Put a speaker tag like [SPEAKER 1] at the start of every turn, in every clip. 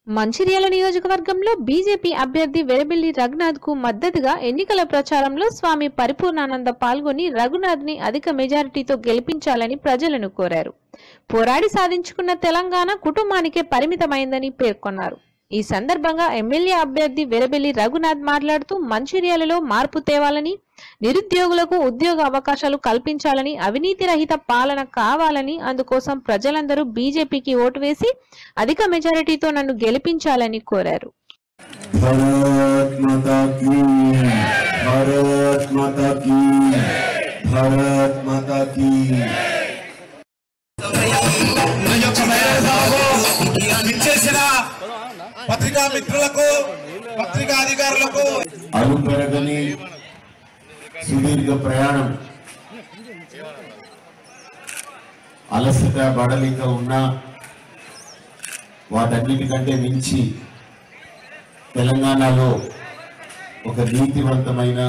[SPEAKER 1] మంచిర్యాల నియోజకవర్గంలో బీజేపీ అభ్యర్థి వెరబెల్లి రఘునాథ్ కు మద్దతుగా ఎన్నికల ప్రచారంలో స్వామి పరిపూర్ణానంద పాల్గొని రఘునాథ్ ని అధిక మెజారిటీతో గెలిపించాలని ప్రజలను కోరారు పోరాడి సాధించుకున్న తెలంగాణ కుటుంబానికే పరిమితమైందని పేర్కొన్నారు ఈ సందర్భంగా ఎమ్మెల్యే అభ్యర్థి వెరబెల్లి రఘునాథ్ మాట్లాడుతూ మంచిర్యాలలో మార్పు తేవాలని నిరుద్యోగులకు ఉద్యోగ అవకాశాలు కల్పించాలని అవినీతి రహిత పాలన కావాలని అందుకోసం ప్రజలందరూ బీజేపీకి ఓటు వేసి అధిక మెజారిటీతో నన్ను గెలిపించాలని కోరారు
[SPEAKER 2] भारत माता की भारत माता की भारत माता की
[SPEAKER 3] నా యొక్క మేధావులకు ఇచ్చేసిన పత్రికా మిత్రులకు పత్రికా అధికారులకు
[SPEAKER 2] అలు పెరగని సుదీర్ఘ ప్రయాణం అలసట బడలిక ఉన్న వాటన్నిటికంటే మించి తెలంగాణలో ఒక నీతివంతమైన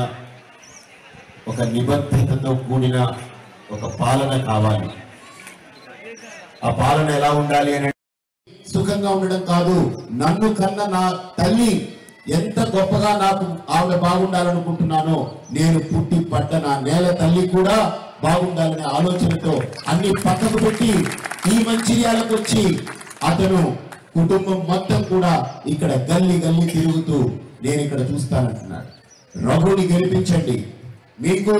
[SPEAKER 2] ఒక నిబద్ధతతో కూడిన ఒక పాలన కావాలి ఆ పాలన ఎలా ఉండాలి అని సుఖంగా ఉండడం కాదు నన్ను కన్న నా తల్లి ఎంత గొప్పగా నాకు ఆవిడ బాగుండాలనుకుంటున్నానో నేను పుట్టి పడ్డ నా నేల తల్లి కూడా బాగుండాలనే ఆలోచనతో అన్ని పక్కకు పెట్టి ఈ మంచిర్యాలకు వచ్చి అతను కుటుంబం మొత్తం కూడా ఇక్కడ గల్లీ గల్లీ తిరుగుతూ నేను ఇక్కడ చూస్తానంటున్నాడు రఘుని గెలిపించండి మీకు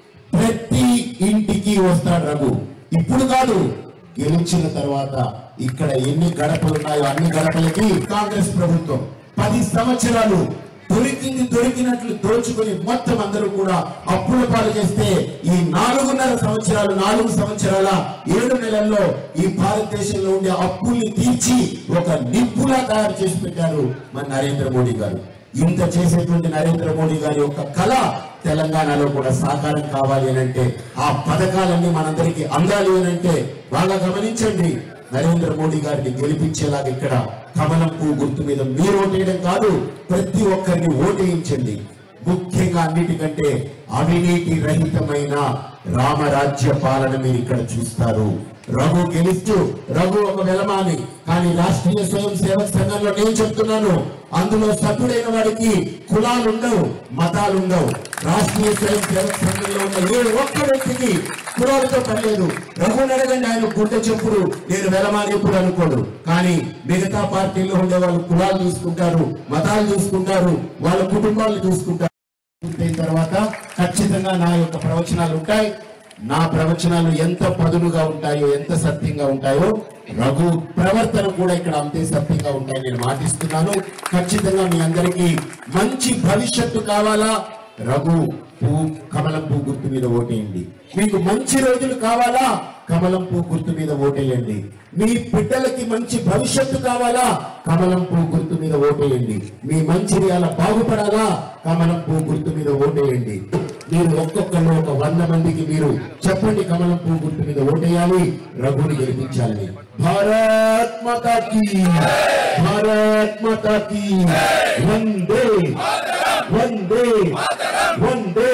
[SPEAKER 2] ప్రతి ఇంటికి వస్తాడు రఘు ఇప్పుడు కాదు గెలిచిన తర్వాత ఇక్కడ ఎన్ని గడపలు ఉన్నాయో అన్ని గడపలకి కాంగ్రెస్ ప్రభుత్వం పది సంవత్సరాలు దొరికింది దొరికినట్లు దోచుకుని మొత్తం అందరూ కూడా అప్పుల పాలు చేస్తే ఈ నాలుగున్నర సంవత్సరాలు నాలుగు సంవత్సరాల ఏడు నెలల్లో ఈ భారతదేశంలో ఉండే అప్పుల్ని తీర్చి ఒక నిప్పులా తయారు చేసి పెట్టారు మన నరేంద్ర మోడీ గారు ఇంత చేసేటువంటి నరేంద్ర మోడీ గారి యొక్క కళ తెలంగాణలో కూడా సాకారం కావాలి అని అంటే ఆ పథకాలన్నీ మనందరికీ అందాలి అని అంటే బాగా గమనించండి నరేంద్ర మోడీ గారిని గెలిపించేలాగా ఇక్కడ కమలం పువ్వు గుర్తు మీద మీరు ఓటేయడం కాదు ప్రతి ఒక్కరిని ఓటేయించండి ముఖ్యంగా అన్నిటికంటే అవినీతి రహితమైన రామరాజ్య పాలన మీరు ఇక్కడ చూస్తారు రఘు గెలుస్తూ రఘు ఒక వెలమాని కానీ రాష్ట్రీయ స్వయం సేవక సంఘంలో నేను చెప్తున్నాను అందులో సభ్యుడైన వాడికి కులాలు ఉండవు మతాలు ఉండవు రాష్ట్రీయ స్వయం సేవక సంఘంలో ఉన్న ఏ ఒక్క వ్యక్తికి కులాలతో పని లేదు రఘుని అడగండి ఆయన గుండె చెప్పుడు నేను వెలమాని ఎప్పుడు అనుకోడు కానీ మిగతా పార్టీల్లో ఉండే వాళ్ళు కులాలు చూసుకుంటారు మతాలు చూసుకుంటారు వాళ్ళ కుటుంబాలను చూసుకుంటారు పూర్తయిన తర్వాత ఖచ్చితంగా నా యొక్క ప్రవచనాలు ఉంటాయి నా ప్రవచనాలు ఎంత పదునుగా ఉంటాయో ఎంత సత్యంగా ఉంటాయో రఘు ప్రవర్తన కూడా ఇక్కడ అంతే సత్యంగా ఉంటాయి నేను మాటిస్తున్నాను ఖచ్చితంగా మీ అందరికీ మంచి భవిష్యత్తు కావాలా రఘు పువ్వు కమలం పువ్వు గుర్తు మీద ఓటేయండి మీకు మంచి రోజులు కావాలా కమలం పువ్వు గుర్తు మీద ఓటేయండి మీ బిడ్డలకి మంచి భవిష్యత్తు కావాలా కమలం పువ్వు గుర్తు మీద ఓటేయండి మీ మంచిర్యాల బాగుపడాలా కమలం పువ్వు గుర్తు మీద ఓటేయండి మీరు ఒక్కొక్కరు ఒక వంద మందికి మీరు చెప్పండి కమలం పువ్వు గుర్తు మీద ఓటేయాలి రఘుని గెలిపించాలి భారత్ మాతా కీ భారత్ మాతా కీ వందే వందే వందే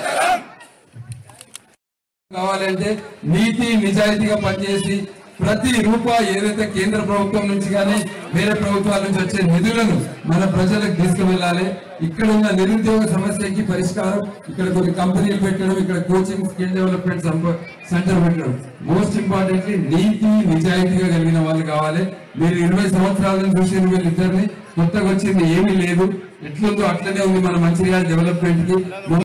[SPEAKER 4] కావాలంటే నీతి నిజాయితీగా పనిచేసి ప్రతి రూపాయి ఏదైతే కేంద్ర ప్రభుత్వం నుంచి కానీ వేరే ప్రభుత్వాల నుంచి వచ్చే నిధులను మన ప్రజలకు తీసుకువెళ్ళాలి ఇక్కడ ఉన్న నిరుద్యోగ సమస్యకి పరిష్కారం ఇక్కడ కొన్ని కంపెనీలు పెట్టడం ఇక్కడ కోచింగ్ స్కిల్ డెవలప్మెంట్ సంప- సెంటర్ పెట్టడం మోస్ట్ ఇంపార్టెంట్లీ నీతి నిజాయితీగా కలిగిన వాళ్ళు కావాలి మీరు ఇరవై సంవత్సరాల నుంచి చూసిన వీళ్ళిద్దరిని కొత్తగా వచ్చింది ఏమీ లేదు ఎట్లుందో అట్లనే ఉంది మన మంచిర్యాల డెవలప్మెంట్ కి